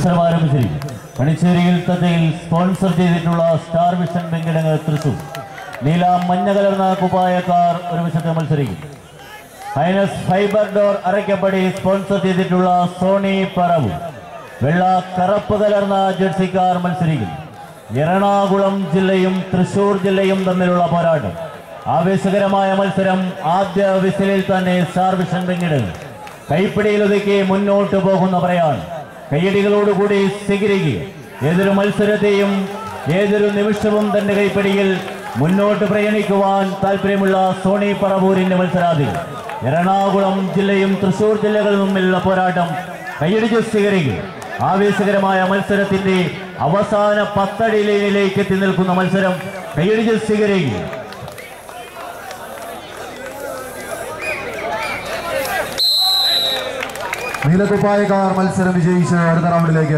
മത്സരം ആരംഭിച്ചിരിക്കും പണിച്ചേരിയിൽ തത്തയിൽ സ്പോൺസർ ചെയ്തിട്ടുള്ള സ്റ്റാർ വിഷൻ വെങ്കിടങ്ങ് തൃശൂർ നീല മഞ്ഞ കലർന്ന കുപ്പായക്കാർ ഒരു വശത്ത് മത്സരിക്കും Highness Fibre Door Araykkappadi sponsor ചെയ്തിട്ടുള്ള സോണി പറവു വെള്ള കറുപ്പ് കലർന്ന ജേഴ്സിക്കാർ മത്സരിക്കും എറണാകുളം ജില്ലയും തൃശൂർ ജില്ലയും തമ്മിലുള്ള പോരാട്ടം ആവേശകരമായ മത്സരം ആദ്യ വിസിലിൽ തന്നെ സ്റ്റാർ വിഷൻ പിന്നിടുന്നു കൈപ്പിടിയിൽ ഒതുക്കി മുന്നോട്ട് പോകുന്ന പറയാണ് കൈയടികളോടുകൂടി സ്വീകരിക്കുക ഏതൊരു മത്സരത്തെയും ഏതൊരു നിമിഷവും തന്റെ കൈപ്പിടിയിൽ മുന്നോട്ട് പ്രയാണിക്കുവാൻ താല്പര്യമുള്ള സോണി പറവൂരിന്റെ മത്സരാർത്ഥികൾ എറണാകുളം ജില്ലയും തൃശൂർ ജില്ലകളും തമ്മിലുള്ള പോരാട്ടം കൈയടിച്ച് സ്വീകരിക്കുക ആവേശകരമായ മത്സരത്തിന്റെ അവസാന പത്തടി ലൈനിലേക്ക് എത്തി നിൽക്കുന്ന മത്സരം കൈയടിച്ച് സ്വീകരിക്കുക നീലക്കുപ്പായക്കാർ മത്സരം വിജയിച്ച് അടുത്ത റൗണ്ടിലേക്ക്